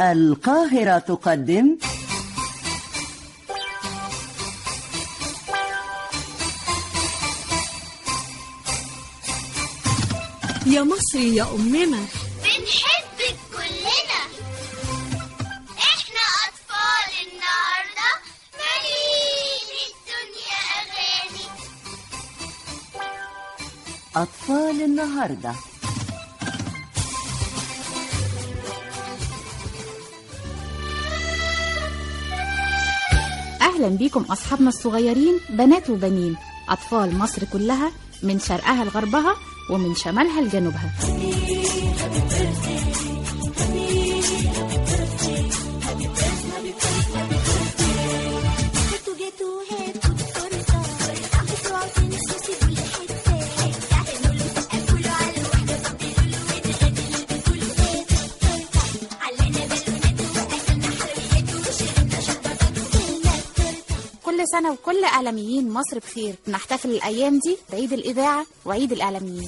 القاهرة تقدم يا مصري يا أمنا بنحبك كلنا احنا اطفال النهارده مالين الدنيا اغاني أطفال النهاردة أهلا بيكم أصحابنا الصغيرين بنات وبنين أطفال مصر كلها من شرقها لغربها ومن شمالها لجنوبها جيتوا جيتوا هاتوا التورته بسوا تنسوا سيبوا لي حته اعملوا له قفلوا على الوحده طبلوا له واتغدوا بتقولوا هاتوا التورته علينا بالونات واكلنا حلويات وشربنا شربات وكلنا التورته كل سنة وكل إعلاميين مصر بخير نحتفل الأيام دي بعيد الإذاعة وعيد الإعلاميين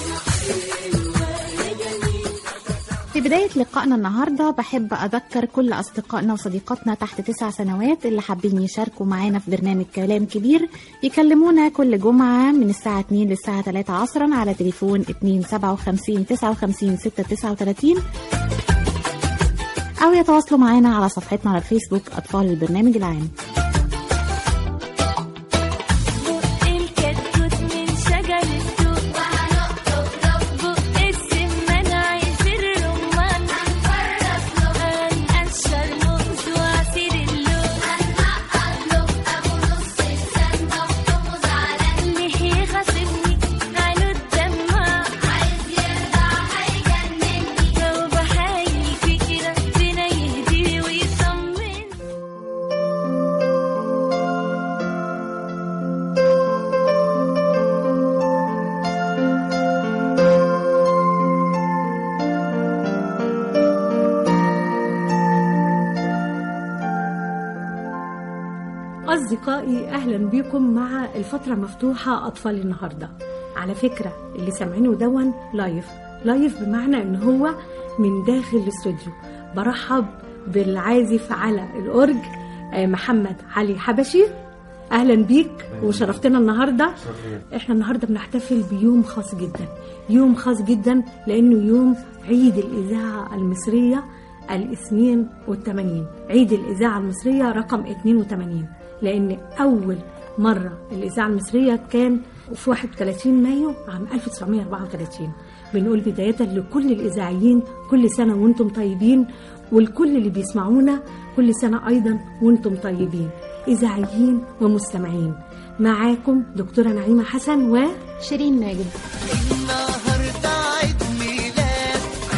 في بداية لقائنا النهاردة بحب أذكر كل أصدقائنا وصديقاتنا تحت تسع سنوات اللي حابين يشاركوا معانا في برنامج كلام كبير يكلمونا كل جمعة من الساعة 2 للساعة 3 عصرا على تليفون 257 59 639 أو يتواصلوا معانا على صفحتنا على الفيسبوك أطفال البرنامج العام بق الكتكوت من شجر التوت وهنقطف بق السمان عايز الرمان هنفرط له هنقشر موز وعصير اللوز هنقط له ابو نص السنة وطمه زعلان ليه يخاصمني عينه الدمع عايز يرضع هيجنني لو بحايل فيكي ربنا يهديه ويطمني أصدقائي أهلا بكم مع الفترة مفتوحة أطفال النهاردة على فكرة اللي سامعينه دون لايف لايف بمعنى إن هو من داخل الاستوديو برحب بالعازف على الأورج آه، محمد علي حبشي أهلا بيك وشرفتنا النهاردة احنا النهاردة بنحتفل بيوم خاص جدا يوم خاص جدا لأنه يوم عيد الإذاعة المصرية الاثنين والثمانين عيد الإذاعة المصرية رقم 82 لأن أول مرة الإذاعة المصرية كان في 31 مايو عام 1934 بنقول بداية لكل الإذاعيين كل سنة وانتم طيبين والكل اللي بيسمعونا كل سنة أيضا وانتم طيبين إذاعيين ومستمعين معاكم دكتورة نعيمة حسن و شيرين ماجد النهارده عيد ميلاد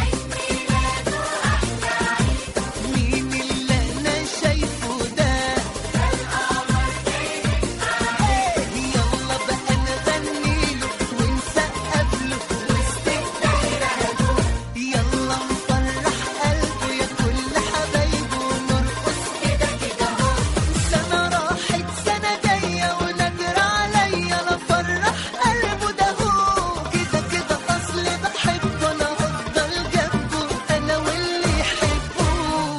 مين اللي انا شايفه ده يلا بقى نغني له ونسقف له واستقبال يلا نفرح قلبه يا كل حبايبه ونرقص كده كده اهو سنة راحت سنة جاية ونادر عليا انا افرح قلبه ده هو كده كده اصل بحبه انا هفضل جنبه انا واللي يحبوه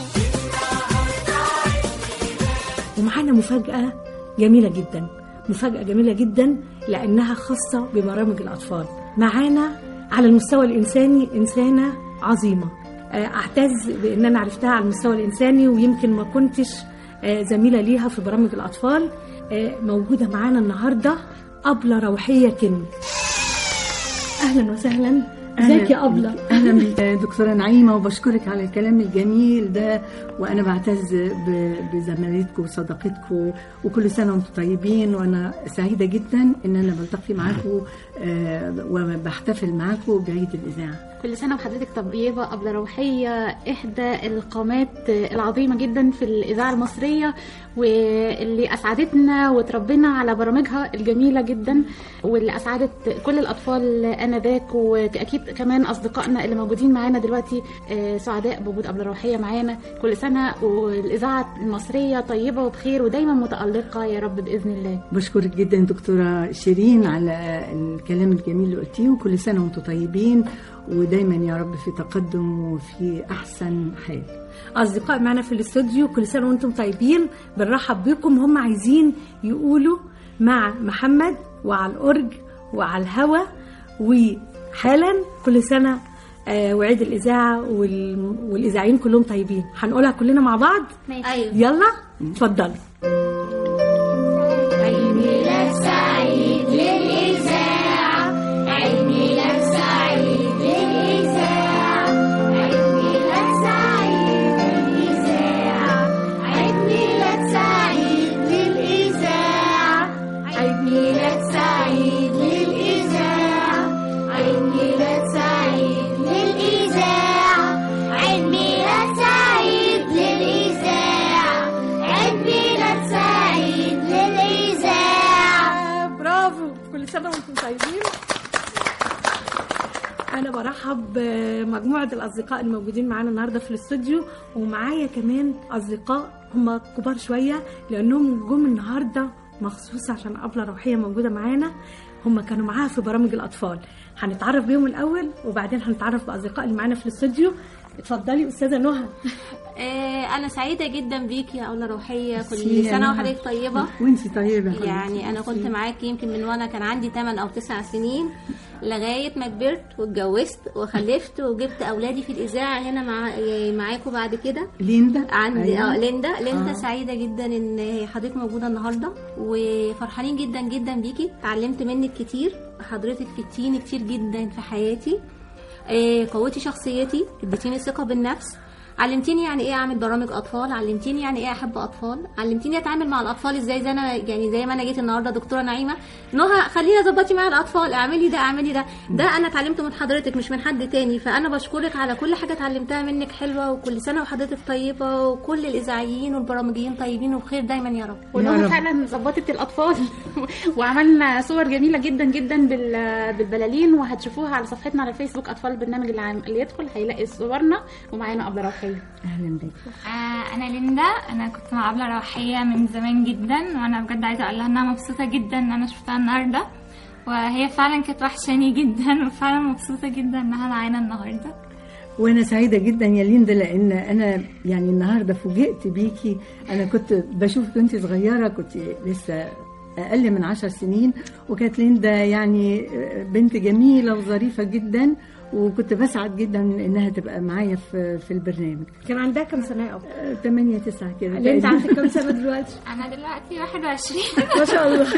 ومعانا مفاجأة جميلة جدا مفاجأة جميلة جدا لأنها خاصة ببرامج الأطفال معانا على المستوى الإنساني إنسانة عظيمة آه، أعتز بأن أنا عرفتها على المستوى الإنساني ويمكن ما كنتش آه، زميلة ليها في برامج الأطفال آه، موجودة معانا النهاردة أبلة روحية كن أهلا وسهلا ازيك يا أبلة اهلا بك دكتوره نعيمه وبشكرك على الكلام الجميل ده وانا بعتز ب- بزمالتكم وصداقتكم وكل سنه وانتم طيبين وانا سعيده جدا ان انا بلتقي معاكم آه، وبحتفل معاكم بعيد الاذاعه كل سنة وحضرتك طيبة قبل روحية إحدى القامات العظيمة جدا في الإذاعة المصرية واللي أسعدتنا وتربينا على برامجها الجميلة جدا واللي أسعدت كل الأطفال آنذاك وأكيد كمان اصدقائنا اللي موجودين معانا دلوقتي آه، سعداء بوجود ابله روحيه معانا كل سنه والاذاعه المصريه طيبه وبخير ودايما متالقه يا رب باذن الله بشكرك جدا دكتورة شيرين على الكلام الجميل اللي قلتيه وكل سنة وانتم طيبين ودايما يا رب في تقدم وفي أحسن حال اصدقاء معنا في الاستوديو كل سنه وانتم طيبين بنرحب بكم هم عايزين يقولوا مع محمد وعلى الأرج وعلى الهوا وحالا كل سنه آه، وعيد الاذاعه وال- والاذاعيين كلهم طيبين هنقولها كلنا مع بعض ايوه يلا اتفضلي عيد ميلاد سعيد للإذاعة عيد ميلاد سعيد للإذاعة عيد ميلاد سعيد للإذاعة عيد ميلاد سعيد للإذاعة عيد ميلاد سعيد للإذاعة عيد ميلاد سعيد للإذاعة عيد ميلاد سعيد للإذاعة عيد ميلاد سعيد للإذاعة برافو كل سنه وانتم طيبين انا برحب بمجموعه الاصدقاء الموجودين معانا النهارده في الاستوديو ومعايا كمان اصدقاء هم كبار شويه لانهم جم النهارده مخصوص عشان ابله روحيه موجوده معانا هم كانوا معاها في برامج الاطفال هنتعرف بيهم الاول وبعدين هنتعرف باصدقاء اللي معانا في الاستوديو اتفضلي استاذه نهى آه، أنا سعيدة جدا بيكي يا أولى روحية ميرسي كل يا سنة نهى. وحضرتك طيبة وانت طيبة يا يعني أنا كنت معاكي يمكن من وأنا كان عندي 8 أو 9 سنين لغاية ما كبرت واتجوزت وخلفت وجبت أولادي في الإذاعة هنا مع آه، معاكم بعد كده ليندا عندي أيوة. اه ليندا ليندا آه. آه. سعيده جدا ان حضرتك موجوده النهارده وفرحانين جدا جدا بيكي اتعلمت منك كتير حضرتك فدتيني كتير جدا في حياتي آه، قوتي شخصيتي اديتيني ثقه بالنفس علمتيني يعني ايه اعمل برامج اطفال علمتيني يعني ايه احب اطفال علمتيني اتعامل مع الاطفال ازاي زي انا يعني زي ما انا جيت النهارده دكتوره نعيمه نهى خلينا ظبطي معايا الاطفال اعملي ده اعملي ده ده انا اتعلمته من حضرتك مش من حد تاني فانا بشكرك على كل حاجه اتعلمتها منك حلوه وكل سنه وحضرتك طيبه وكل الاذاعيين والبرامجيين طيبين وبخير دايما يا رب يا ونهى رب. فعلا ظبطت الاطفال وعملنا صور جميله جدا جدا بال- بالبلالين وهتشوفوها على صفحتنا على الفيسبوك اطفال البرنامج العام اللي يدخل هيلاقي صورنا ومعانا ابله روحيه أهلا بك آه، أنا ليندا أنا كنت مع أبلة روحية من زمان جدا وأنا بجد عايزة أقول لها إنها مبسوطة جدا إن أنا شفتها النهاردة وهي فعلا كانت وحشاني جدا وفعلا مبسوطة جدا إنها معانا النهاردة وانا سعيده جدا يا ليندا لان انا يعني النهارده فوجئت بيكي انا كنت بشوفك وانت صغيره كنت لسه اقل من عشر سنين وكانت ليندا يعني بنت جميله وظريفه جدا وكنت بسعد جدا انها تبقى معايا في في البرنامج كان عندها كام سنه يا ابله 8 9 كده اللي انت تقريباً. عندك كام سنه دلوقتي أنا دلوقتي 21 ما شاء الله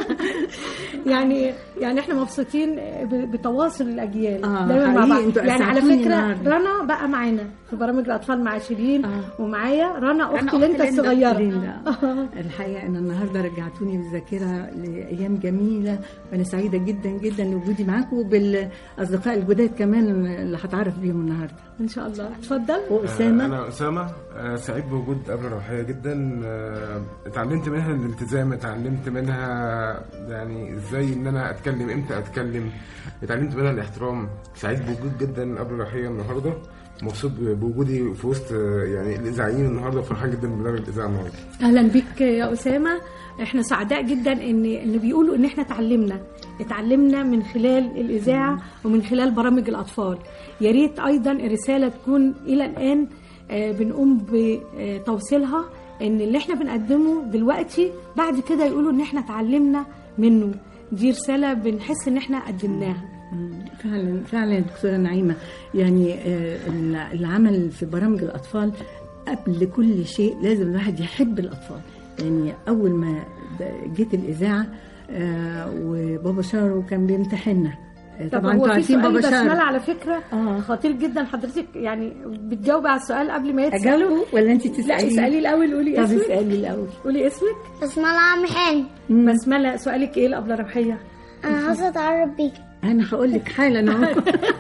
يعني يعني احنا مبسوطين ب- بتواصل الاجيال آه، دايما مع حقيقي، بعض انتوا يعني على أسعدتوني فكره النهاردة. رنا بقى معانا في برامج الاطفال مع شيرين آه. ومعايا رنا اخت أخت ليندا ليندا. الصغيره ليندا الحقيقه ان النهارده رجعتوني بالذاكره لايام جميله وانا سعيده جدا جدا لوجودي معاكم وبالاصدقاء الجداد كمان اللي هتعرف بيهم النهارده ان شاء الله اتفضل واسامه انا اسامه آه، سعيد بوجود قبل روحيه جدا آه، اتعلمت منها الالتزام اتعلمت منها يعني ازاي ان انا اتكلم امتى اتكلم اتعلمت منها الاحترام سعيد بوجود جدا قبل روحيه النهارده مبسوط بوجودي في وسط آه، يعني الاذاعيين النهارده وفرحان جدا ببرنامج الاذاعه النهارده اهلا بك يا اسامه احنا سعداء جدا ان ان بيقولوا ان احنا اتعلمنا اتعلمنا من خلال الاذاعه ومن خلال برامج الاطفال يا ريت ايضا الرساله تكون الى الان آه، بنقوم بتوصيلها ان اللي احنا بنقدمه دلوقتي بعد كده يقولوا ان احنا اتعلمنا منه دي رساله بنحس ان احنا قدمناها مم، فعلا فعلا يا دكتوره نعيمه يعني آه، العمل في برامج الاطفال قبل كل شيء لازم الواحد يحب الاطفال يعني اول ما د- جيت الاذاعه آه، وبابا شارو كان بيمتحننا آه، طب طبعا هو انتوا في عارفين سؤال بابا بسمله شارو على فكره آه. خطير جدا حضرتك يعني بتجاوبي على السؤال قبل ما يتسال اجاوبه ولا انت لا تسالي اسالي الاول قولي طب اسمك اسالي الاول قولي اسمك اسم الله عم حان بسمله سؤالك ايه الابله ربحيه انا عايزه اتعرف بيك انا هقول لك حالا اهو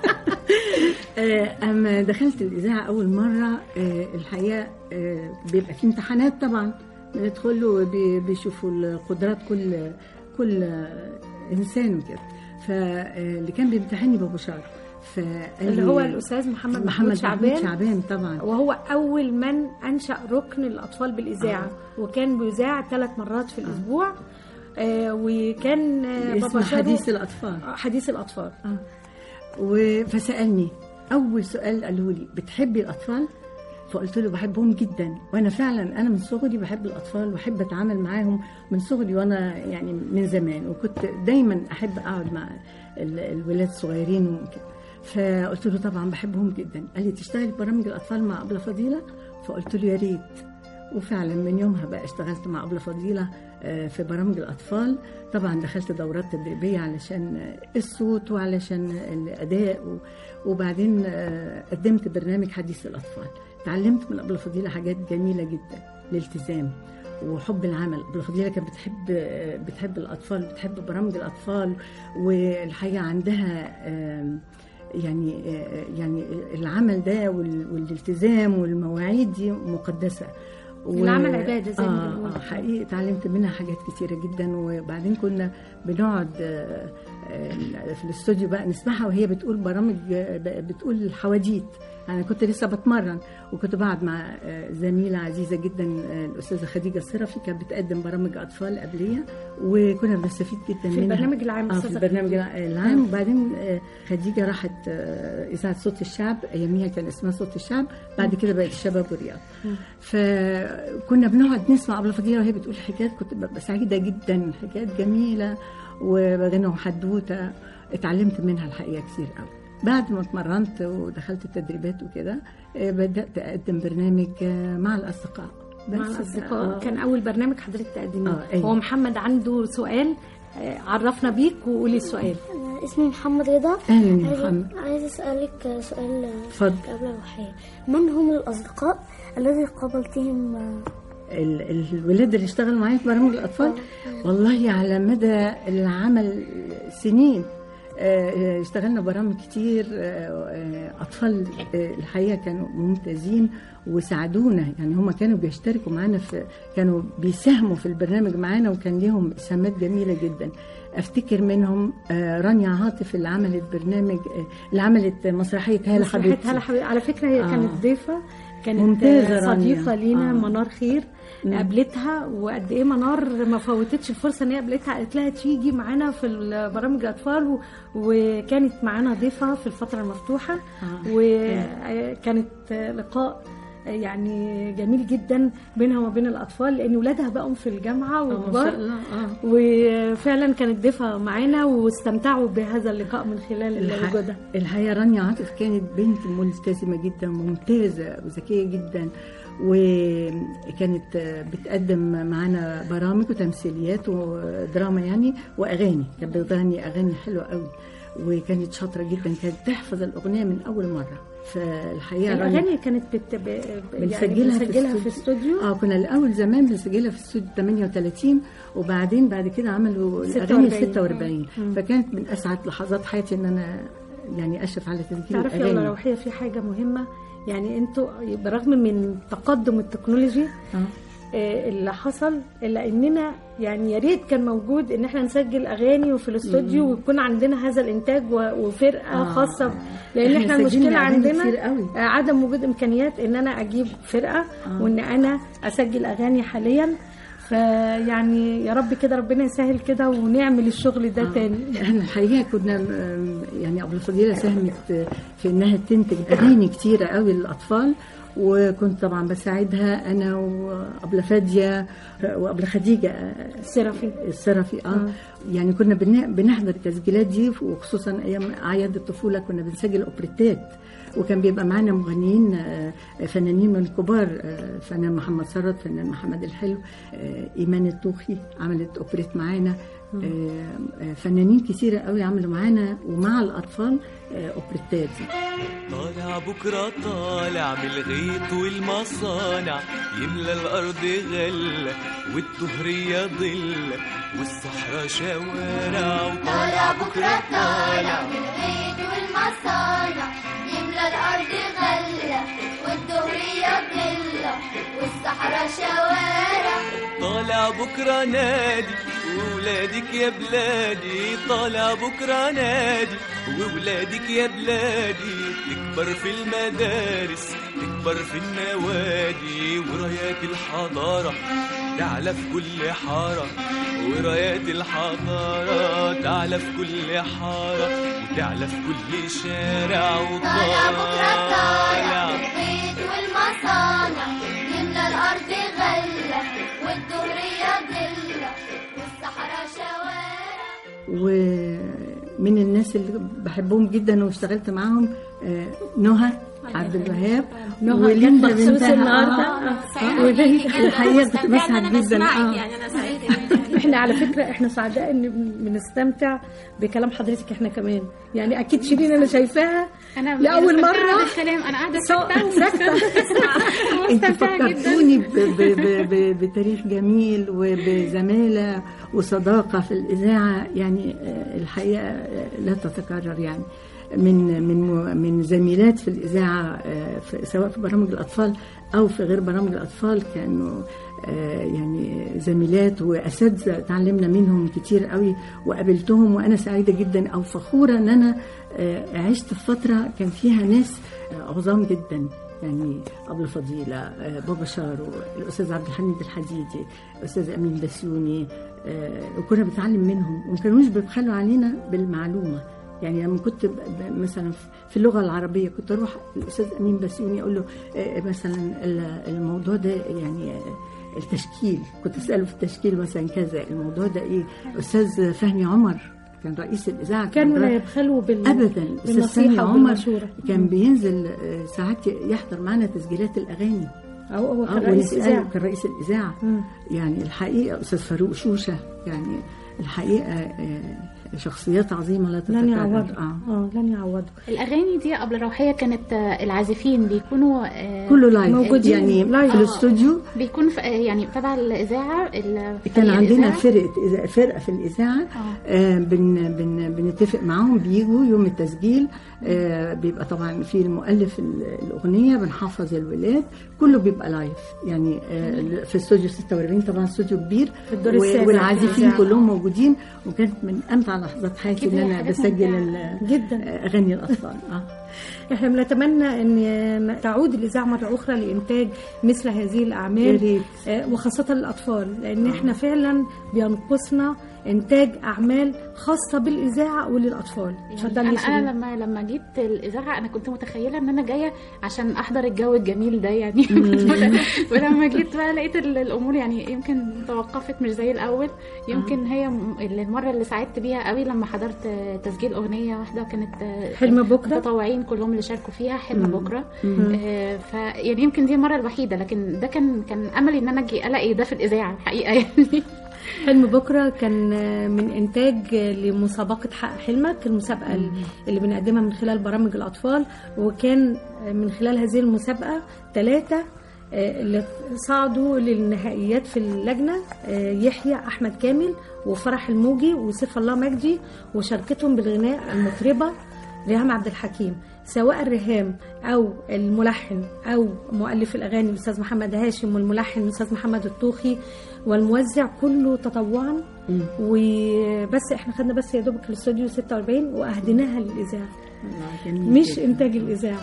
آه، اما دخلت الاذاعه اول مره آه، الحقيقه آه، بيبقى في امتحانات طبعا بندخل وبيشوفوا القدرات كل كل آه، انسان وكده فاللي كان بيمتحني بابا شارو فقال اللي لي- هو الاستاذ محمد محمود محمد شعبان محمود شعبان طبعا وهو اول من انشا ركن الاطفال بالاذاعه وكان بيذاع ثلاث مرات في الاسبوع آه وكان آه اسمه بابا شارو حديث الاطفال آه، حديث الاطفال و- فسالني اول سؤال قالوا لي بتحبي الاطفال فقلت له بحبهم جدا وانا فعلا انا من صغري بحب الاطفال واحب اتعامل معاهم من صغري وانا يعني من زمان وكنت دايما احب اقعد مع ال- الولاد الصغيرين وكده فقلت له طبعا بحبهم جدا قال لي تشتغلي برامج الاطفال مع ابله فضيله فقلت له يا ريت وفعلا من يومها بقى اشتغلت مع أبلة فضيلة آه، في برامج الأطفال طبعا دخلت دورات تدريبية علشان آه، الصوت وعلشان الأداء و- وبعدين آه، قدمت برنامج حديث الأطفال تعلمت من أبلة فضيلة حاجات جميلة جدا الالتزام وحب العمل أبلة فضيلة كانت بتحب آه، بتحب الأطفال بتحب برامج الأطفال والحقيقة عندها آم، يعني آه، يعني العمل ده وال- والالتزام والمواعيد دي مقدسه العمل عبادة زي ما آه بنقول. آه حقيقي اتعلمت منها حاجات كتيره جدا وبعدين كنا بنقعد آه، آه، في الاستوديو بقى نسمعها وهي بتقول برامج آه، ب- بتقول الحواديت انا كنت لسه بتمرن وكنت بقعد مع آه، زميله عزيزه جدا آه، الاستاذه خديجه الصرفي كانت بتقدم برامج اطفال قبليه وكنا بنستفيد جدا في منها البرنامج العام اه في أستاذة البرنامج خديجة. العام وبعدين آه، خديجه راحت آه، اذاعه صوت الشعب اياميها كان اسمها صوت الشعب بعد كده بقت الشباب والرياض فكنا بنقعد نسمع ابله فضيله وهي بتقول حكايات كنت ببقى سعيده جدا حكايات جميله وغنى وحدوته اتعلمت منها الحقيقه كتير قوي بعد ما اتمرنت ودخلت التدريبات وكده آه، بدات اقدم برنامج آه، مع الاصدقاء مع بس، الاصدقاء آه، كان اول برنامج حضرتك تقدميه آه، أيوة. هو محمد عنده سؤال آه، عرفنا بيك وقولي السؤال أنا اسمي محمد رضا أهلاً يا عايز- محمد. عايز أسألك سؤال اتفضل. قبل الروحية من هم الأصدقاء الذي قابلتهم ال- الولاد اللي اشتغلوا معايا في برامج الاطفال والله على مدى العمل سنين آه، آه، اشتغلنا برامج كتير آه، آه، اطفال آه، الحقيقه كانوا ممتازين وساعدونا يعني هم كانوا بيشتركوا معانا في كانوا بيساهموا في البرنامج معانا وكان ليهم اسهامات جميله جدا افتكر منهم آه، رانيا عاطف اللي عملت برنامج آه، اللي عملت مسرحيه هاله مسرحية حبيبتي هلا حبيبي على فكرة هي آه. كانت ضيفة كانت ممتازة آه، صديقة رانيا. لينا آه. منار خير قابلتها وقد ايه منار ما فوتتش الفرصه ان هي قابلتها قالت لها تيجي معانا في برامج الاطفال و... وكانت معانا ضيفه في الفتره المفتوحه وكانت لقاء يعني جميل جدا بينها وبين الاطفال لان ولادها بقوا في الجامعه ما شاء وكبار الله اه وفعلا كانت ضيفه معانا واستمتعوا بهذا اللقاء من خلال الح- وجودها الحقيقه رانيا عاطف كانت بنت ملتزمه جدا ممتازه وذكيه جدا وكانت بتقدم معانا برامج وتمثيليات ودراما يعني واغاني كانت بتغني اغاني حلوه قوي وكانت شاطره جدا كانت تحفظ الاغنيه من اول مره فالحقيقه رانيا الاغاني كانت بت... ب... يعني بنسجلها في بنسجلها في استوديو. استوديو اه كنا الاول زمان بنسجلها في استوديو 38 وبعدين بعد كده عملوا 46. الاغاني 46 فكانت من اسعد لحظات حياتي ان انا يعني اشرف على تسجيل تعرفي يا الاغاني روحيه في حاجه مهمه يعني انتوا برغم من تقدم التكنولوجي آه. آه، اللي حصل الا اننا يعني يا ريت كان موجود ان احنا نسجل اغاني وفي الاستوديو ويكون عندنا هذا الانتاج و- وفرقه آه. خاصه لان إحنا احنا سجلنا المشكله أغاني عندنا كتير قوي. آه، عدم وجود امكانيات ان انا اجيب فرقه وان انا اسجل اغاني حاليا فيعني يا رب كده ربنا يسهل كده ونعمل الشغل ده تاني احنا الحقيقه كنا آم، يعني ابو الفضيله ساهمت في انها تنتج اغاني كتيره قوي للاطفال وكنت طبعا بساعدها انا وابله فاديه وابله خديجه آه، السرفي السرفي اه يعني كنا بن- بنحضر التسجيلات دي وخصوصا ايام اعياد الطفوله كنا بنسجل اوبريتات وكان بيبقى معانا مغنيين آه، فنانين من الكبار آه، فنان محمد ثروت فنان محمد الحلو آه، ايمان الطوخي عملت اوبريت معانا آه، آه، فنانين كثيره قوي عملوا معانا ومع الاطفال آه، اوبريتات دي طالع بكرة طالع من الغيط والمصانع يملى الأرض غلة والدهرية ظل والصحراء شوارع طالع بكرة طالع من البيت والمصانع يملى الأرض غلة والدهرية بلة والصحراء شوارع طالع بكرة نادي وولادك يا بلادي طالع بكرة نادي وولادك يا بلادي تكبر في المدارس تكبر في النوادي ورايات الحضارة تعلى في كل حارة ورايات الحضارة تعلى في كل حارة وتعلى في كل شارع طالع بكرة طالع وطالع البيت والمصانع يملى الأرض غلة والدهرية ضلة والصحراء شوارع ومن الناس اللي بحبهم جدا واشتغلت معاهم آه، نهى عبد الوهاب نهى وليندا جت مخصوص بنتها. النهارده آه، آه. آه. وبنت الحقيقه كنت بسعد جدا اه يعني انا سعيده احنا على فكره احنا سعداء ان بنستمتع بكلام حضرتك احنا كمان يعني اكيد شيرين انا شايفاها انا لأول مستمتعة مرة. بالكلام انا قاعده سو- ساكته انت ومستمتعه جدا فكرتوني ب- ب- ب- ب- بتاريخ جميل وبزمالة وصداقة في الإذاعة يعني آه، الحقيقة آه، لا تتكرر يعني من من من زميلات في الإذاعة آه، في- سواء في برامج الأطفال أو في غير برامج الأطفال كانوا آه، يعني زميلات وأساتذة تعلمنا منهم كتير قوي وقابلتهم وأنا سعيدة جدا أو فخورة إن أنا آه، عشت في فترة كان فيها ناس آه، عظام جدا يعني أبو فضيلة آه، بابا شارو الأستاذ عبد الحميد الحديدي الأستاذ أمين بسيوني آه، وكنا بنتعلم منهم وما كانوش بيبخلوا علينا بالمعلومة يعني لما كنت ب- ب- مثلا في اللغة العربية كنت أروح الأستاذ أمين بسيوني أقول له آه، مثلا ال- الموضوع ده يعني آه، التشكيل كنت أسأله في التشكيل مثلا كذا الموضوع ده إيه أستاذ فهمي عمر كان رئيس الإذاعة كانوا لا كان يبخلوا بال ابدا استاذ بالنصيحة سامي عمر وبالمشورة. كان بينزل آه، ساعات يحضر معنا تسجيلات الاغاني أو هو آه، كان رئيس ونسأله، إذاعة كان رئيس الاذاعه مم. يعني الحقيقه استاذ فاروق شوشه يعني الحقيقه آه، شخصيات عظيمه لا لن تتكرر يعوضوا اه اه لن يعوضوا الاغاني دي قبل روحيه كانت آه، العازفين بيكونوا آه، كله لايف موجودين يعني لايف. في الاستوديو بيكون في يعني تبع الاذاعه ال- كان فريق عندنا الإذاعة. فرقه إذا- فرقه في الاذاعه آه بن بن بنتفق معاهم بيجوا يوم التسجيل آه بيبقى طبعا في المؤلف ال- الاغنيه بنحفظ الولاد كله بيبقى لايف يعني آه في استوديو 46 طبعا استوديو كبير في الدور و- السابع والعازفين الإذاعة. كلهم موجودين وكانت من امتع لحظات حياتي أكيد ان هي انا حاجات بسجل ممتعة. ال- جدا آه، اغاني الاطفال اه احنا بنتمنى ان تعود الاذاعه مره اخرى لانتاج مثل هذه يا الاعمال ريت آه، وخاصه للاطفال لان احنا فعلا بينقصنا انتاج اعمال خاصه بالاذاعه وللاطفال اتفضلي انا يا شيرين. انا لما لما جيت الاذاعه انا كنت متخيله ان انا جايه عشان احضر الجو الجميل ده يعني ولما جيت بقى لقيت ال- الامور يعني يمكن توقفت مش زي الاول يمكن هي م- المره اللي سعدت بيها قوي لما حضرت تسجيل اغنيه واحده كانت حلم بكرة؟ متطوعين كلهم اللي شاركوا فيها حلم بكره آه، ف يعني يمكن دي المره الوحيده لكن ده كان كان املي ان انا اجي الاقي ده في الاذاعه الحقيقه يعني حلم بكرة كان آه، من إنتاج آه، لمسابقة حقق حلمك المسابقة ال- اللي بنقدمها من خلال برامج الأطفال وكان آه، من خلال هذه المسابقة ثلاثة آه، اللي صعدوا للنهائيات في اللجنة آه، يحيى أحمد كامل وفرح الموجي وسيف الله مجدي وشاركتهم بالغناء المطربة ريهام عبد الحكيم سواء الرهام او الملحن او مؤلف الاغاني الاستاذ محمد هاشم والملحن الاستاذ محمد الطوخي والموزع كله تطوعا وبس احنا خدنا بس يا دوبك الاستوديو 46 واهديناها للاذاعه آه، جميل مش جداً. انتاج الاذاعه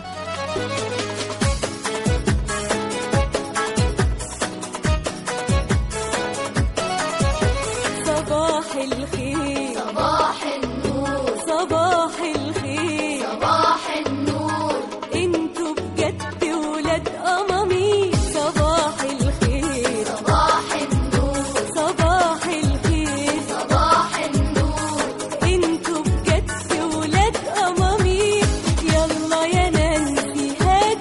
صباح الخير صباح النور صباح الخير صباح النور انتوا بجد ولاد قمامير صباح الخير صباح النور صباح الخير صباح النور انتوا بجد ولاد قمامير يلا يا نانسي هات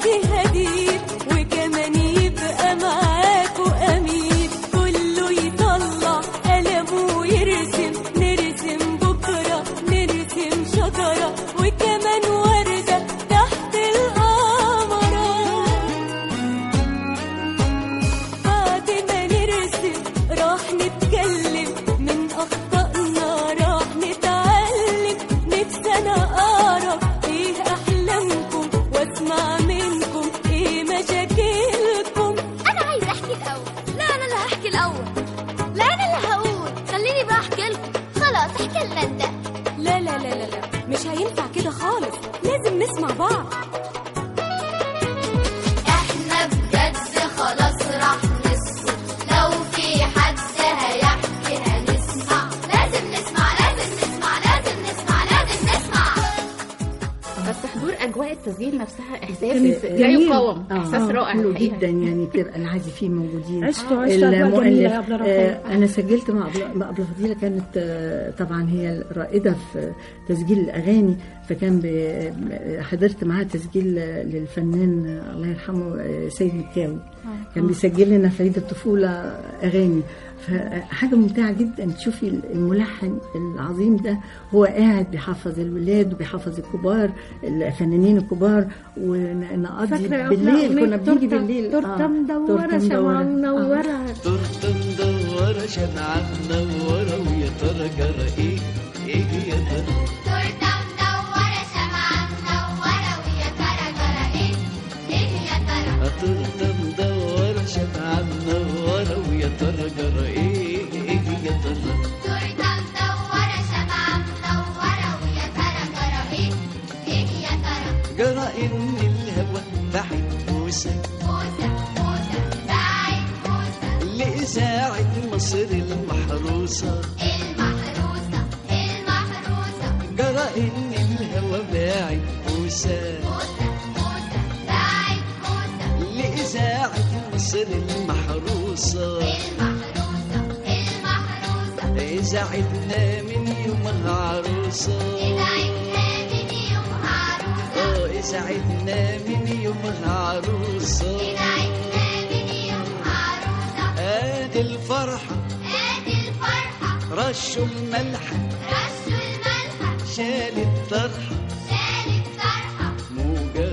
كانت آه، لا جميل. يقاوم احساس آه، رائع حلو الحقيقة. جدا يعني بتبقى العازفين موجودين عشتوا- عشتوا أجواء جميلة يا أبلة رحيل. آه انا سجلت مع أبلة- مع ابله فضيله كانت آه، طبعا هي الرائده في تسجيل الاغاني فكان ب- حضرت معاها تسجيل آه، للفنان آه، الله يرحمه آه، سيد مكاوي كان بيسجل لنا في عيد الطفوله اغاني فحاجه ممتعه جدا تشوفي الملحن العظيم ده هو قاعد بيحفظ الولاد وبيحفظ الكبار الفنانين الكبار ونقضي فاكرة يا بالليل أبلة كنا بنيجي تورتة- بالليل تورتة آه، مدورة تورتة شمعة آه. منورة تورته مدورة شمعة منورة ويا ترى جرى ايه ايه يا ترى تورته مدورة شمعة منورة ويا ترى جرى ايه ايه يا ترى تورته مدورة شمعة منورة ويا ترى جرى ايه ايه يا ترى تورته مدورة شمعة منورة ويا ترى جرى ايه ايه يا ترى جرى ان الهوى بعد بوسة موسى موسى بعيد موسى لإذاعة مصر المحروسة المحروسة المحروسة جرى ان الهوى باعد بوسة موسى موسى بعيد موسى لإذاعة مصر المحروسة المحروسة المحروسة إذاعتنا من يومها عروسة إذاعتنا من يومها عروسة اه إذاعتنا من يومها عروسة إذاعتنا من يومها عروسة آدي الفرحة آدي الفرحة رشوا الملح رشوا الملحة شال الطرحة شالت طرحة موجة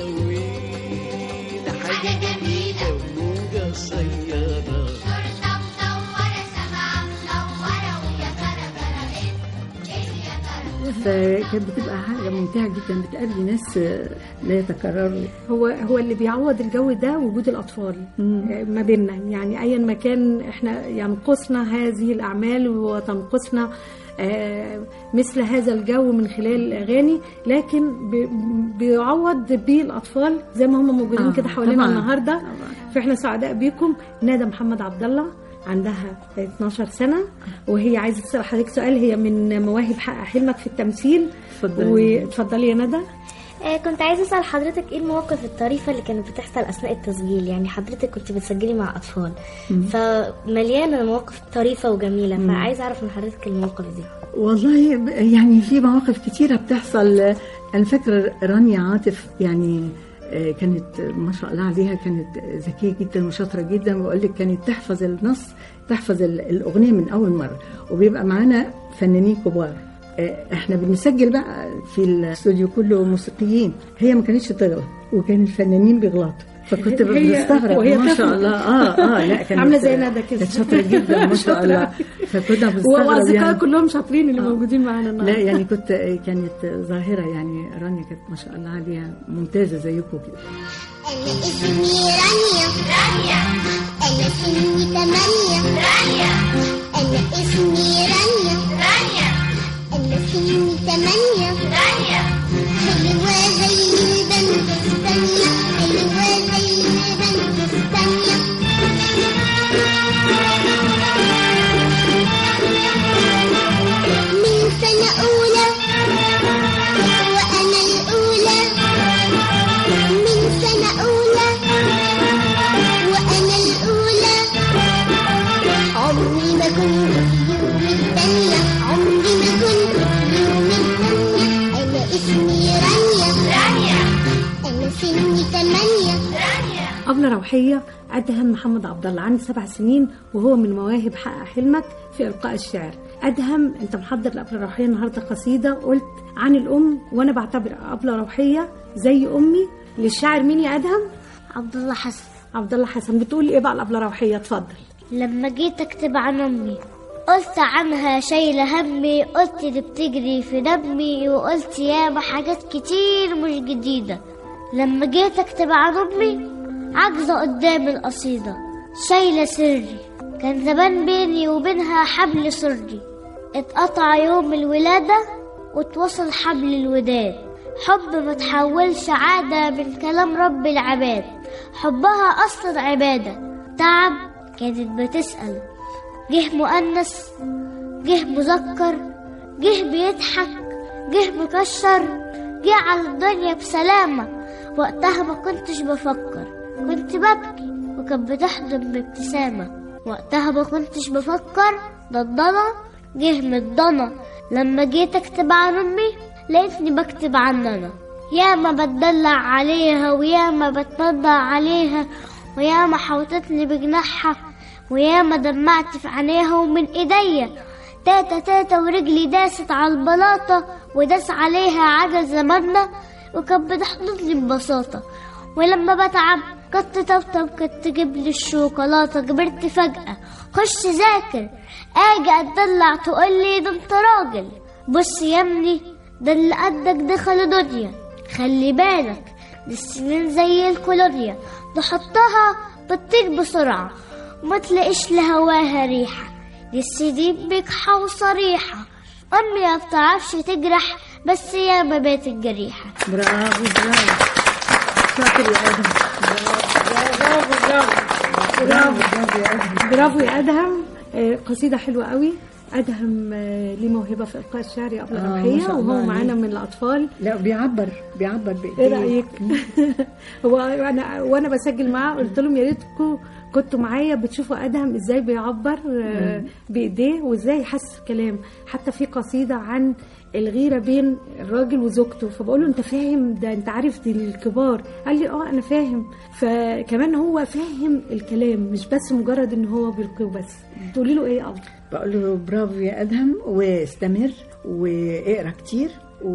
طويلة حاجة حاجة جميلة وموجة قصيرة تورته مدورة شمعة منورة ويا ترى جرى إيه إيه يا ترى فكانت بتبقى حاجه ممتعه جدا بتقابلي ناس آه، لا يتكرروا هو هو اللي بيعوض الجو ده وجود الاطفال آه، ما بيننا يعني ايا ما كان احنا ينقصنا هذه الاعمال وتنقصنا آه، مثل هذا الجو من خلال الاغاني لكن بي- بيعوض بيه الاطفال زي ما هم موجودين آه، كده حوالينا طبعاً. النهارده فاحنا سعداء بيكم ندى محمد عبد الله عندها 12 سنة وهي عايزة تسأل حضرتك سؤال هي من مواهب حقق حلمك في التمثيل اتفضلي. واتفضلي يا ندى آه، كنت عايزة أسأل حضرتك إيه المواقف الطريفة اللي كانت بتحصل أثناء التسجيل يعني حضرتك كنت بتسجلي مع أطفال فمليانة مواقف طريفة وجميلة فعايزة أعرف من حضرتك المواقف دي والله ب- يعني في مواقف كتيرة بتحصل أنا فاكرة رانيا عاطف يعني آه، كانت آه، ما شاء الله عليها كانت ذكية جدا وشاطرة جدا وأقول لك كانت تحفظ النص تحفظ ال- الأغنية من أول مرة وبيبقى معانا فنانين كبار آه، احنا بنسجل بقى في الاستوديو كله موسيقيين هي ما كانتش تغلط وكان الفنانين بيغلطوا فكنت هي- بستغرب وهي ما شاء طفلة. الله اه اه لا كانت عاملة زي ندى كده. كانت شاطرة جدا ما شاء الله فكنا بنستغرب واصدقاء يعني. كلهم شاطرين اللي موجودين معانا النهارده لا يعني كنت كانت ظاهرة يعني رانيا كانت ما شاء الله عليها ممتازة زيكم كده أنا اسمي رانيا رانيا أنا سني تمانية رانيا أنا اسمي رانيا رانيا أنا سني تمانية رانيا حلوة زي البنت الثانية حلوة زي البنت الثانية من سنة أولى وأنا الأولى من سنة أولى وأنا الأولى عمري ما كنت في يوم الثانية عمري ما كنت في يوم الثانية أنا اسمي رانيا رانيا أنا سني تمانية رانيا أبلة روحية أدهم محمد عبد الله عنده سبع سنين وهو من مواهب حقق حلمك في إلقاء الشعر أدهم أنت محضر لأبلة روحية النهاردة قصيدة قلت عن الأم وأنا بعتبر أبلة روحية زي أمي للشاعر مين يا أدهم؟ عبد الله حسن عبد الله حسن بتقول إيه بقى الأبلة روحية اتفضل لما جيت أكتب عن أمي قلت عنها شايلة همي قلت اللي بتجري في دمي وقلت ياما حاجات كتير مش جديدة لما جيت أكتب عن أمي عاجزة قدام القصيدة شايلة سري كان زمان بيني وبينها حبل سري اتقطع يوم الولادة واتوصل حبل الوداد حب ما تحولش عادة من كلام رب العباد حبها أصلا عبادة تعب كانت بتسأل جه مؤنث جه مذكر جه بيضحك جه مكشر جه على الدنيا بسلامة وقتها ما كنتش بفكر كنت ببكي وكانت بتحضن بابتسامة وقتها ما كنتش بفكر ده الضنا جه من الضنا لما جيت اكتب عن امي لقيتني بكتب عن انا ياما بتدلع عليها وياما بتنضع عليها وياما حوطتني بجناحها وياما دمعت في عينيها ومن ايديا تاتا تاتا ورجلي داست على البلاطة وداس عليها عجل زماننا وكانت بتحضني ببساطة ولما بتعب كنت طبطب كنت تجيب لي الشوكولاتة كبرت فجأة خش ذاكر اجي اتدلع تقول لي ده انت راجل بص يا ابني ده اللي قدك دخل دنيا خلي بالك دي السنين زي الكولونيا تحطها بتطير بسرعة وما تلاقيش لهواها ريحة دي السنين بجحة وصريحة أمي ما بتعرفش تجرح بس هي ما بات الجريحة برافو برافو شاطر يا ادم برافو برافو برافو يا ادم برافو يا ادهم آه، قصيده حلوه قوي ادهم آه، ليه موهبه في القاء الشعر يا ابله آه، ما روحيه شاء الله وهو معانا عليه. من الاطفال لا بيعبر بيعبر بايديه ايه رايك هو انا وانا بسجل معاه قلت لهم يا ريتكم كنتوا معايا بتشوفوا ادهم ازاي بيعبر آه، بايديه وازاي يحس كلام حتى في قصيده عن الغيره بين الراجل وزوجته فبقول له انت فاهم ده انت عارف دي الكبار قال لي اه انا فاهم فكمان هو فاهم الكلام مش بس مجرد ان هو بيلقيه بس تقولي له ايه يا ابله بقول له برافو يا ادهم واستمر واقرا كتير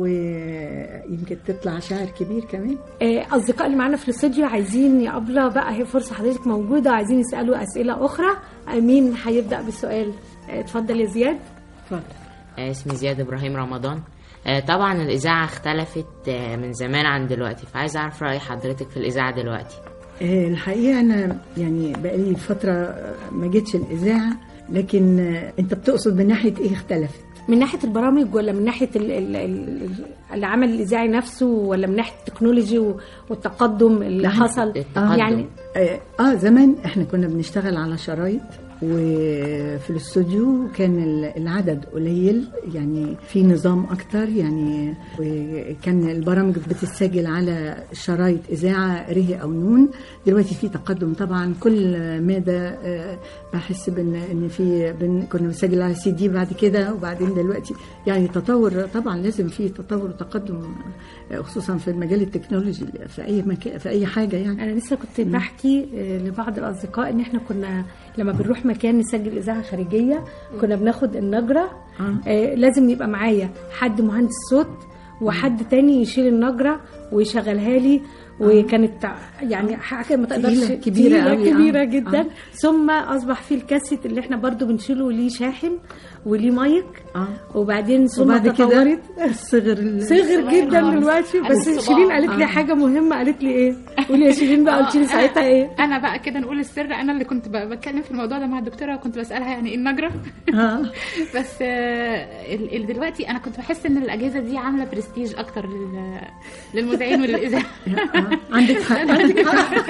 ويمكن تطلع شاعر كبير كمان آه، اصدقاء اللي معانا في الاستوديو عايزين يا ابله بقى هي فرصه حضرتك موجوده عايزين يسالوا اسئله اخرى آه، مين هيبدا بالسؤال آه، اتفضل يا زياد اتفضل آه، اسمي زياد ابراهيم رمضان آه، طبعا الاذاعه اختلفت آه، من زمان عن دلوقتي فعايز اعرف راي حضرتك في الاذاعه دلوقتي آه، الحقيقه انا يعني بقالي فتره آه، ما جيتش الاذاعه لكن آه، انت بتقصد من ناحيه ايه اختلفت من ناحيه البرامج ولا من ناحيه ال- ال- ال- العمل الاذاعي نفسه ولا من ناحيه التكنولوجي و- والتقدم اللي ناحية حصل التقدم. يعني آه, اه زمان احنا كنا بنشتغل على شرايط وفي الاستوديو كان ال- العدد قليل يعني في نظام اكتر يعني وكان البرامج بتتسجل على شرايط اذاعه ره او نون دلوقتي في تقدم طبعا كل مدى آه، بحس بان ان في بن كنا بنسجل على سي دي بعد كده وبعدين دلوقتي يعني تطور طبعا لازم في تطور وتقدم آه، خصوصا في المجال التكنولوجي في اي مكان في اي حاجه يعني انا لسه كنت بحكي آه، لبعض الاصدقاء ان احنا كنا لما بنروح مكان نسجل اذاعه خارجيه كنا بناخد النجره آه، لازم يبقى معايا حد مهندس صوت وحد تاني يشيل النجره ويشغلها لي وكانت يعني حاجه ما تقدرش تقيلة، كبيرة تقيلة، أوي، آه. كبيره جدا آه. ثم اصبح في الكاسيت اللي احنا برضو بنشيله ليه شاحن وليه مايك اه وبعدين ثم وبعد كده تطورت صغر ال- صغر جدا آه. دلوقتي بس الصباع. شيرين قالت لي آه. حاجه مهمه قالت لي ايه قولي يا شيرين بقى قلت لي ساعتها ايه انا بقى كده نقول السر انا اللي كنت ب- بتكلم في الموضوع ده مع الدكتوره وكنت بسالها يعني ايه النجره اه بس آه، ال- ال- دلوقتي انا كنت بحس ان الاجهزه دي عامله برستيج اكتر لل- للمذيعين وللاذاعه عندك حق عندك حق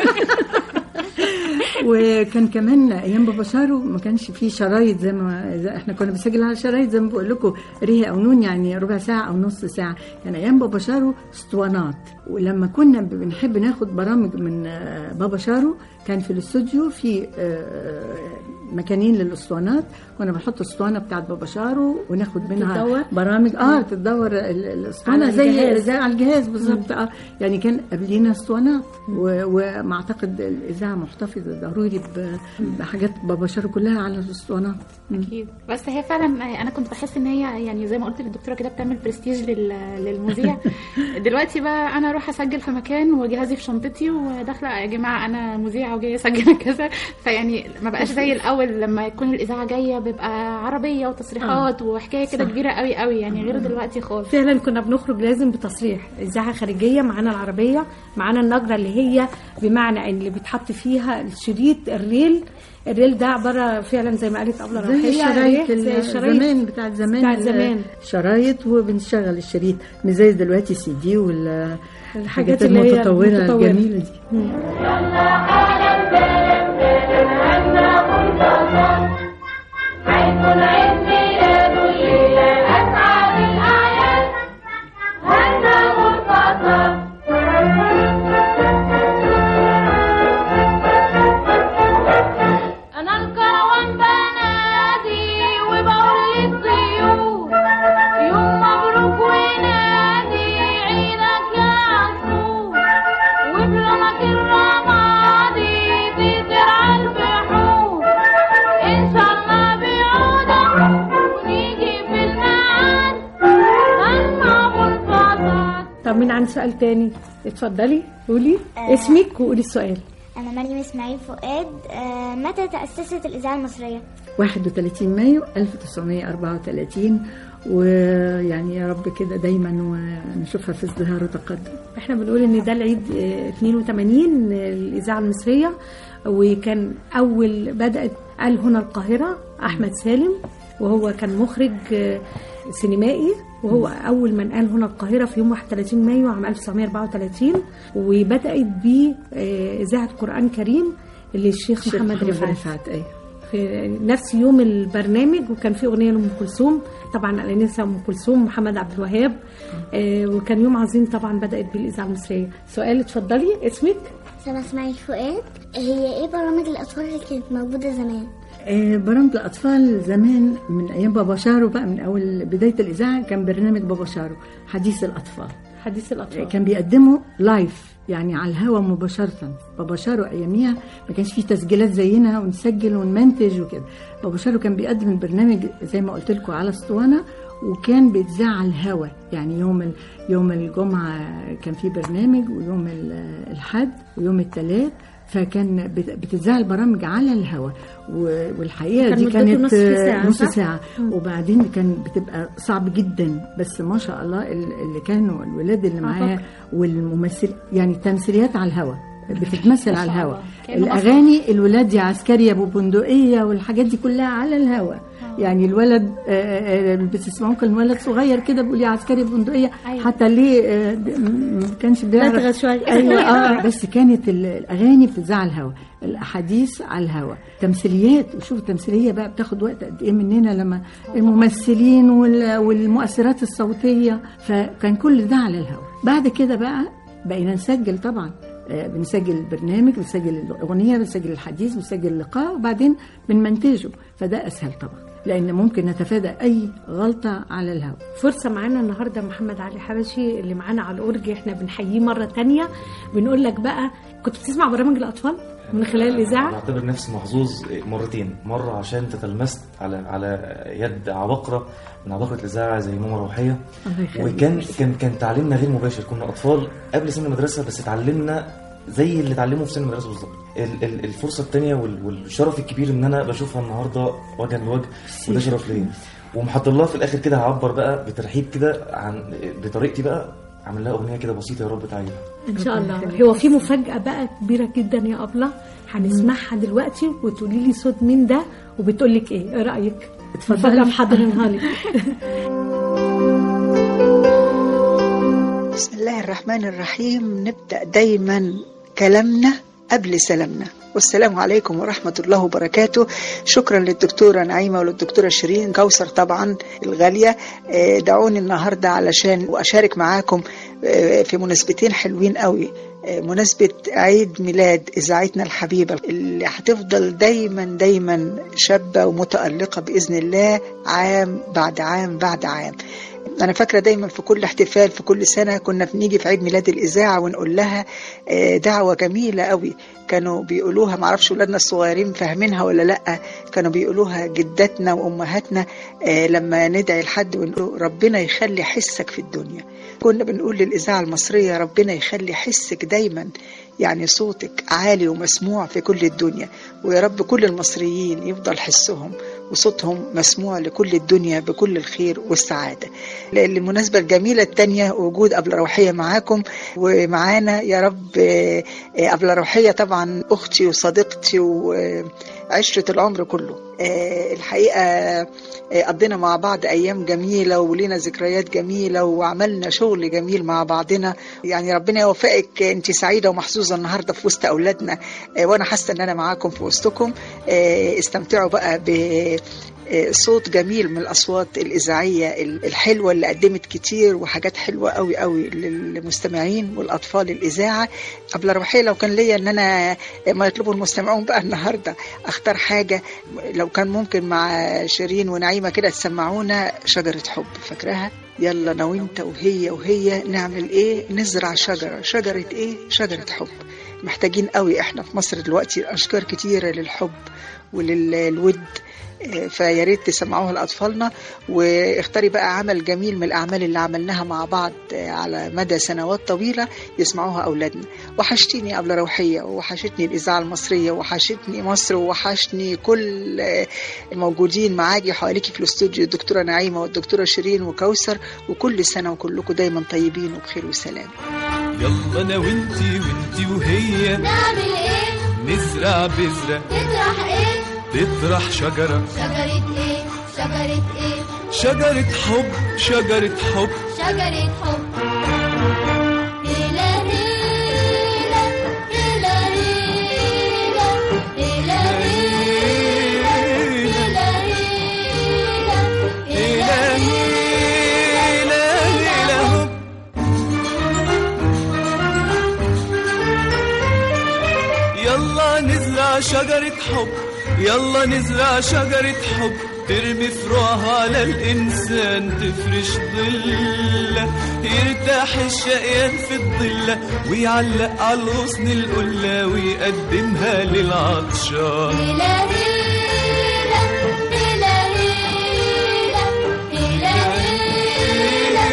وكان كمان ايام بابا شارو ما كانش فيه شرايط زي ما زي احنا كنا بنسجل على شرايط زي ما بقول لكم ريه او نون يعني ربع ساعه او نص ساعه كان ايام بابا شارو اسطوانات ولما كنا بنحب ناخد برامج من آه، بابا شارو كان في الاستوديو في آه، مكانين للاسطوانات كنا بنحط الاسطوانه بتاعت بابا شارو وناخد منها تتدور؟ برامج اه تتدور ال- الاسطوانه على زي الجهاز. زي على الجهاز بالظبط اه يعني كان قبلينا اسطوانات و- وما اعتقد الاذاعه محتفظه ضروري ب- بحاجات بابا شارو كلها على الاسطوانات اكيد بس هي فعلا انا كنت بحس ان هي يعني زي ما قلت للدكتوره كده بتعمل برستيج لل- للمذيع دلوقتي بقى انا اروح اسجل في مكان وجهازي في شنطتي وداخله يا جماعه انا مذيعه وجايه اسجل كذا فيعني ما بقاش زي الاول لما يكون الاذاعه جايه بيبقى عربيه وتصريحات وحكايه كده صح. كبيره قوي قوي يعني غير دلوقتي خالص فعلا كنا بنخرج لازم بتصريح اذاعه خارجيه معانا العربيه معانا النجره اللي هي بمعنى ان اللي بيتحط فيها الشريط الريل الريل ده عباره فعلا زي ما قالت ابله زي رحية، الشرايط ريح، زي ال- الشرايط زمان بتاعت زمان بتاعت زمان شرايط وبنشغل الشريط مش زي دلوقتي سي دي والحاجات الحاجات اللي هي المتطوره المتطورة. الجميله دي هنا مرتضى عن سؤال تاني اتفضلي قولي آه. اسمك وقولي السؤال أنا مريم إسماعيل فؤاد آه، متى تأسست الإذاعة المصرية؟ 31 مايو 1934 ويعني يا رب كده دايما ونشوفها في ازدهار وتقدم احنا بنقول ان ده العيد آه، 82 الاذاعه المصريه وكان اول بدات قال هنا القاهره احمد سالم وهو كان مخرج آه، سينمائي وهو اول من قال هنا القاهره في يوم 31 مايو عام 1934 وبدات ب آه، اذاعه قران كريم للشيخ الشيخ محمد محمد رفعت رفعت اي في نفس يوم البرنامج وكان في اغنيه لام كلثوم طبعا الانسه ام كلثوم محمد عبد الوهاب آه وكان يوم عظيم طبعا بدات بالاذاعه المصريه سؤال اتفضلي اسمك سنة إسماعيل فؤاد هي إيه برامج الأطفال اللي كانت موجودة زمان؟ آه، برامج الأطفال زمان من أيام بابا شارو بقى من أول بداية الإذاعة كان برنامج بابا شارو حديث الأطفال حديث الاطفال كان بيقدمه لايف يعني على الهوا مباشرة بابا شارو أياميها ما كانش فيه تسجيلات زينا ونسجل ونمنتج وكده بابا شارو كان بيقدم البرنامج زي ما قلت لكم على اسطوانة وكان بيتذاع على الهوا يعني يوم ال- يوم الجمعة كان في برنامج ويوم ال- الحد ويوم الثلاث فكان بت- بتتذاع البرامج على الهوا و- والحقيقه كان دي مدته كانت نصف ساعة، نص صح؟ ساعه مم. وبعدين كان بتبقى صعب جدا بس ما شاء الله ال- اللي كانوا الولاد اللي معايا فاكرة. والممثل يعني تمثيليات على الهوا بتتمثل ما على شاء الهوا الله. كأنه الاغاني الولاد يا عسكري يا ابو بندقيه والحاجات دي كلها على الهوا يعني الولد آه، آه، آه، بتسمعوا كان ولد صغير كده بيقول يا عسكري بندقيه أيوة. حتى ليه آه، د- م- ما كانش بيعرف لدغة شوية. ايوه اه بس كانت ال- الاغاني بتذاع على الهوا الاحاديث على الهوا تمثيليات وشوف التمثيليه بقى بتاخد وقت قد ايه مننا لما الممثلين وال- والمؤثرات الصوتيه فكان كل ده على الهوا بعد كده بقى بقينا نسجل طبعا آه، بنسجل البرنامج بنسجل الاغنيه بنسجل الحديث بنسجل اللقاء وبعدين بنمنتجه فده اسهل طبعا لان ممكن نتفادى اي غلطه على الهوا فرصة معانا النهاردة محمد علي حبشي اللي معانا على الأورج احنا بنحييه مرة تانية بنقول لك بقى كنت بتسمع برامج الأطفال من خلال الإذاعة بعتبر نفسي محظوظ مرتين مرة عشان تتلمست على على يد عباقرة من عباقرة الإذاعة زي ماما روحية الله يخليك. وكان كان كان تعليمنا غير مباشر كنا أطفال قبل سن المدرسة بس اتعلمنا زي اللي اتعلموا في سن المدرسة بالظبط ال- ال- الفرصة التانية وال- والشرف الكبير إن أنا بشوفها النهاردة وجها لوجه وده شرف ليا ومحط الله في الآخر كده هعبر بقى بترحيب كده عن بطريقتي بقى عامل لها أغنية كده بسيطة يا رب تعيبها إن شاء الله هو في مفاجأة بقى كبيرة جدا يا أبلة هنسمعها دلوقتي وتقولي لي صوت مين ده وبتقول لك إيه إيه رأيك؟ اتفضلي. مفاجأة محضرينها لك بسم الله الرحمن الرحيم نبدأ دايما كلامنا قبل سلامنا والسلام عليكم ورحمة الله وبركاته شكرا للدكتورة نعيمة وللدكتورة شيرين كوثر طبعا الغالية آه، دعوني النهاردة علشان أشارك معاكم آه، في مناسبتين حلوين قوي آه، مناسبة عيد ميلاد إذاعتنا الحبيبة اللي هتفضل دايما دايما شابة ومتألقة بإذن الله عام بعد عام بعد عام أنا فاكرة دايما في كل احتفال في كل سنة كنا بنيجي في عيد ميلاد الإذاعة ونقول لها آه، دعوة جميلة قوي كانوا بيقولوها معرفش ولادنا الصغيرين فاهمينها ولا لأ كانوا بيقولوها جداتنا وأمهاتنا آه، لما ندعي لحد ونقول ربنا يخلي حسك في الدنيا كنا بنقول للإذاعة المصرية ربنا يخلي حسك دايما يعني صوتك عالي ومسموع في كل الدنيا ويا رب كل المصريين يفضل حسهم وصوتهم مسموع لكل الدنيا بكل الخير والسعادة المناسبة الجميلة التانية وجود أبلة روحية معاكم ومعانا يا رب آه، آه، أبلة روحية طبعا أختي وصديقتي وعشرة العمر كله آه، الحقيقة آه، قضينا مع بعض أيام جميلة ولينا ذكريات جميلة وعملنا شغل جميل مع بعضنا يعني ربنا يوفقك أنت سعيدة ومحظوظة النهاردة في وسط أولادنا آه، وأنا حاسة أن أنا معاكم في وسطكم آه، استمتعوا بقى ب آه، صوت جميل من الأصوات الإذاعية الحلوة اللي قدمت كتير وحاجات حلوة قوي قوي للمستمعين والأطفال الإذاعة قبل روحية لو كان ليا أن أنا ما يطلبوا المستمعون بقى النهاردة أختار حاجة لو كان ممكن مع شيرين ونعيمة كده تسمعونا شجرة حب فاكراها يلا أنا وأنت وهي وهي نعمل إيه نزرع شجرة شجرة إيه شجرة حب محتاجين قوي احنا في مصر دلوقتي اشكار كتيره للحب وللود فيا ريت تسمعوها لاطفالنا واختاري بقى عمل جميل من الاعمال اللي عملناها مع بعض على مدى سنوات طويله يسمعوها اولادنا وحشتيني قبل روحيه وحشتني الاذاعه المصريه وحشتني مصر وحشني كل الموجودين معاكي حواليكي في الاستوديو الدكتوره نعيمه والدكتوره شيرين وكوثر وكل سنه وكلكم دايما طيبين وبخير وسلام يلا انا وانتي وانتي وهي نعمل ايه نزرع بذرة تطرح ايه تطرح شجرة شجرة ايه شجرة ايه شجرة حب شجرة حب شجرة حب هيلا هيلا هيلا هيلا هيلا هيلا هيلا هيلا هيلا هيلا هوب يلا نزرع شجرة حب يلا نزرع شجرة حب ترمي فروعها على الإنسان تفرش ظلة يرتاح الشقيان في الظلة ويعلق على الغصن القلة ويقدمها للعطشان هيلا هيلا هيلا هيلا هيلا هيلا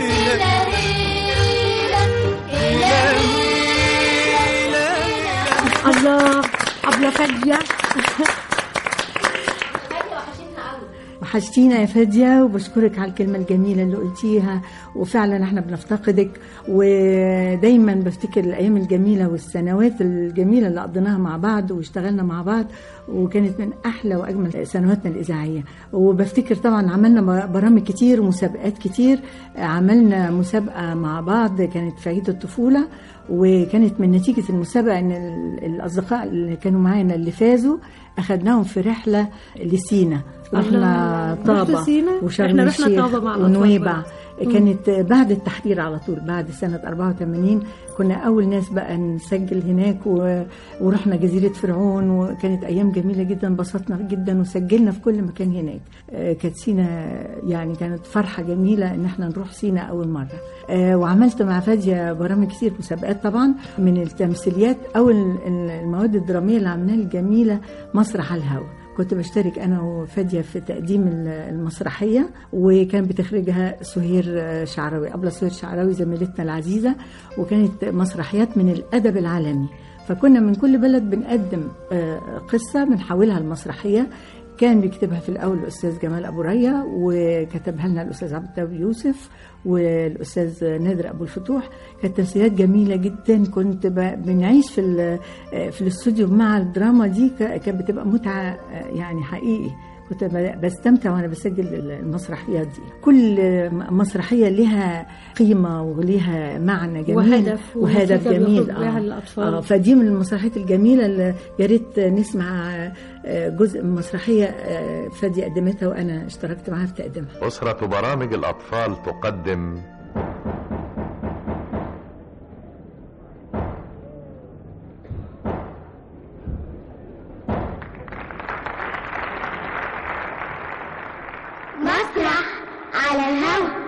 هيلا هيلا الله أبلة فادية وحشتينا يا فادية وبشكرك على الكلمة الجميلة اللي قلتيها وفعلا احنا بنفتقدك ودايما بفتكر الأيام الجميلة والسنوات الجميلة اللي قضيناها مع بعض واشتغلنا مع بعض وكانت من أحلى وأجمل سنواتنا الإذاعية وبفتكر طبعا عملنا برامج كتير ومسابقات كتير عملنا مسابقة مع بعض كانت في عيد الطفولة وكانت من نتيجة المسابقة إن ال- الأصدقاء اللي كانوا معانا اللي فازوا أخدناهم في رحلة لسينا رحنا الله. طابة رحتوا سينا؟ وشرم إحنا رحنا الشيخ طابة مع الأطفال ونويبع برضه. كانت بعد التحرير على طول بعد سنة 84 كنا أول ناس بقى نسجل هناك و... ورحنا جزيرة فرعون وكانت أيام جميلة جدا انبسطنا جدا وسجلنا في كل مكان هناك آه، كانت سينا يعني كانت فرحة جميلة إن احنا نروح سينا أول مرة آه، وعملت مع فادية برامج كتير مسابقات طبعا من التمثيليات أو ال- ال- المواد الدرامية اللي عملناها الجميلة مسرح على الهوا كنت بشترك انا وفاديه في تقديم ال- المسرحيه وكان بتخرجها سهير آه، شعراوي ابله سهير شعراوي زميلتنا العزيزه وكانت مسرحيات من الادب العالمي فكنا من كل بلد بنقدم آه، قصه بنحولها لمسرحيه كان بيكتبها في الاول الاستاذ جمال ابو ريا وكتبها لنا الاستاذ عبد التواب يوسف والاستاذ نادر ابو الفتوح كانت تمثيليات جميله جدا كنت ب- بنعيش في ال- في الاستوديو مع الدراما دي ك- كانت بتبقى متعه آه، يعني حقيقي كنت ب- بستمتع وانا بسجل المسرحيات دي كل مسرحيه لها قيمه ولها معنى جميل وهدف وهدف وموسيقى جميل بيخرج بها الأطفال. آه فدي من المسرحيات الجميله اللي يا ريت نسمع آه، جزء من مسرحيه آه، فادي قدمتها وانا اشتركت معاها في تقديمها أسرة برامج الأطفال تقدم مسرح على الهوا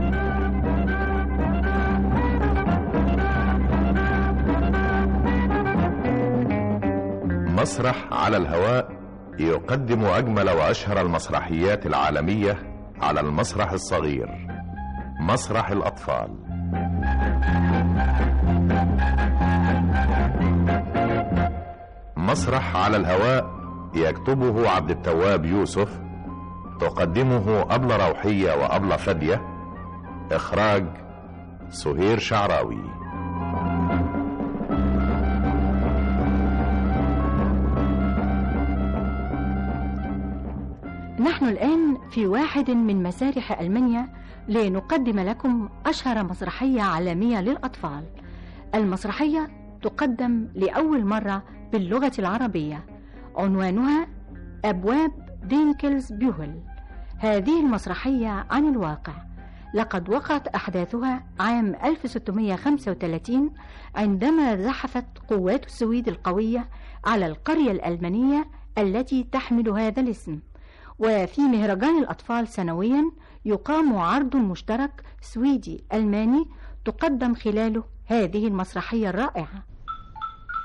مسرح على الهواء يقدم أجمل وأشهر المسرحيات العالمية على المسرح الصغير مسرح الأطفال مسرح على الهواء يكتبه عبد التواب يوسف تقدمه أبلة روحية وأبلة فدية إخراج سهير شعراوي نحن الآن في واحد من مسارح ألمانيا لنقدم لكم أشهر مسرحية عالمية للأطفال المسرحية تقدم لأول مرة باللغة العربية عنوانها أبواب دينكلز بيوهل هذه المسرحية عن الواقع لقد وقعت أحداثها عام 1635 عندما زحفت قوات السويد القوية على القرية الألمانية التي تحمل هذا الاسم وفي مهرجان الأطفال سنويا يقام عرض مشترك سويدي ألماني تقدم خلاله هذه المسرحية الرائعة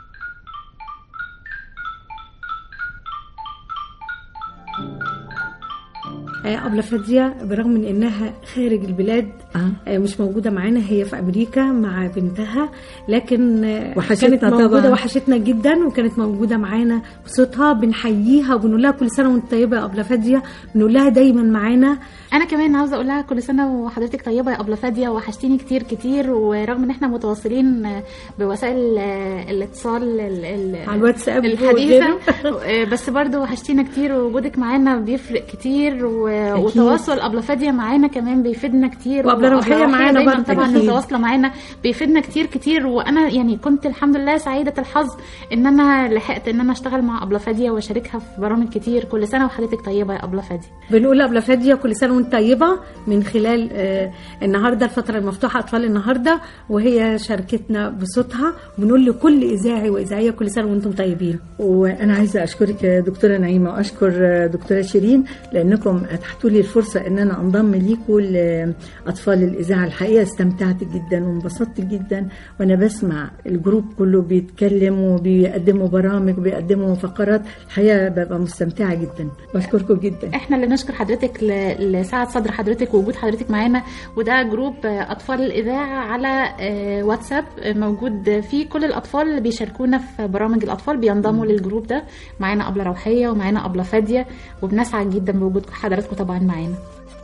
آه، أبلة فادية برغم من إنها خارج البلاد آه، مش موجودة معانا هي في أمريكا مع بنتها لكن آه، وحشتنا كانت موجودة طبعاً. وحشتنا جدا وكانت موجودة معانا بصوتها بنحييها وبنقول لها كل سنة وأنت طيبة يا أبلة فادية بنقول لها دايما معانا انا كمان عاوزه اقول لها كل سنه وحضرتك طيبه يا ابله فاديه وحشتيني كتير كتير ورغم ان احنا متواصلين بوسائل الاتصال ال- ال- على الواتساب الحديثه بس برضو وحشتينا كتير ووجودك معانا بيفرق كتير و- أكيد. وتواصل ابله فاديه معانا كمان بيفيدنا كتير وأبلة روحية معانا دايما برضه طبعا أكيد. متواصله معانا بيفيدنا كتير كتير وانا يعني كنت الحمد لله سعيده الحظ ان انا لحقت ان انا اشتغل مع ابله فاديه واشاركها في برامج كتير كل سنه وحضرتك طيبه يا ابله فاديه بنقول أبلة فادية كل سنة وانت طيبة من خلال آه، النهاردة الفترة المفتوحة أطفال النهاردة وهي شاركتنا بصوتها وبنقول لكل إذاعي وإذاعية كل سنة وانتم طيبين وانا عايزه اشكرك يا دكتوره نعيمه واشكر دكتوره شيرين لانكم اتحتوا لي الفرصه ان انا انضم ليكم لاطفال الاذاعه الحقيقه استمتعت جدا وانبسطت جدا وانا بسمع الجروب كله بيتكلم وبيقدموا برامج وبيقدموا فقرات الحقيقه ببقى مستمتعه جدا بشكركم جدا احنا اللي نشكر حضرتك ل- لسعة صدر حضرتك ووجود حضرتك معانا وده جروب آه، اطفال الاذاعه على آه، واتساب آه، موجود فيه كل الاطفال اللي بيشاركونا في برامج الاطفال بينضموا للجروب ده معانا ابله روحيه ومعانا ابله فاديه وبنسعد جدا بوجود حضراتكم طبعا معانا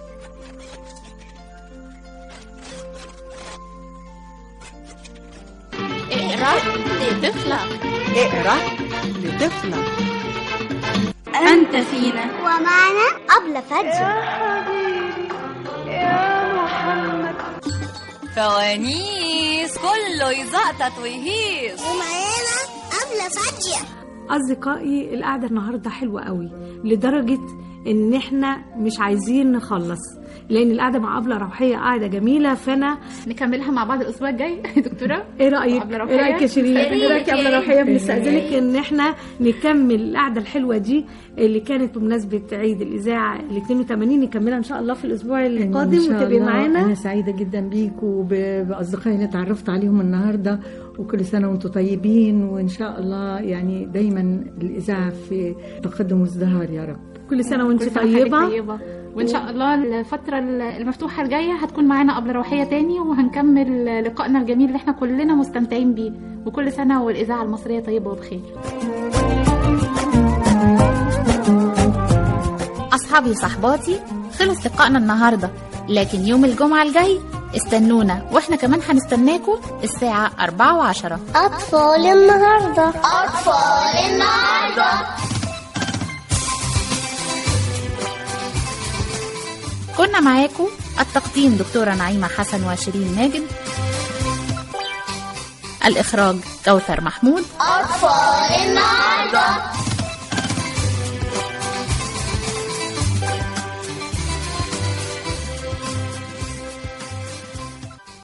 اقرأ لطفلك اقرأ لطفلك أنت فينا ومعنا أبلة فادية فوانيس كله يزقطط ويهيص ومعانا أبلة فادية أصدقائي القعدة النهاردة حلوة قوي لدرجة إن إحنا مش عايزين نخلص لأن القعدة مع أبلة روحية قاعدة جميلة فأنا نكملها مع بعض الأسبوع الجاي دكتورة إيه رأيك؟ أبلة إيه روحية؟ رأيك يا شيرين؟ يا ريت، إيه رأيك يا أبلة يا روحية؟ ريت. بنستأذنك إن إحنا نكمل القعدة الحلوة دي اللي كانت بمناسبة عيد الإذاعة ال 82 نكملها إن شاء الله في الأسبوع القادم إن شاء وتبقي الله معانا أنا سعيدة جدا بيك وبأصدقائي اللي اتعرفت عليهم النهاردة وكل سنة وانتم طيبين وإن شاء الله يعني دايما الإذاعة في تقدم وازدهار يا رب كل سنة وانت كل سنة وحضرتك طيبة طيبة وإن شاء الله الفترة المفتوحة الجاية هتكون معانا قبل روحية تاني وهنكمل لقائنا الجميل اللي احنا كلنا مستمتعين بيه وكل سنة والإذاعة المصرية طيبة وبخير أصحابي وصحباتي خلص لقائنا النهاردة لكن يوم الجمعة الجاي استنونا واحنا كمان هنستناكم الساعة أربعة وعشرة أطفال النهاردة أطفال النهاردة كنا معاكم التقديم دكتورة نعيمة حسن وشيرين ماجد الإخراج كوثر محمود أطفال النهاردة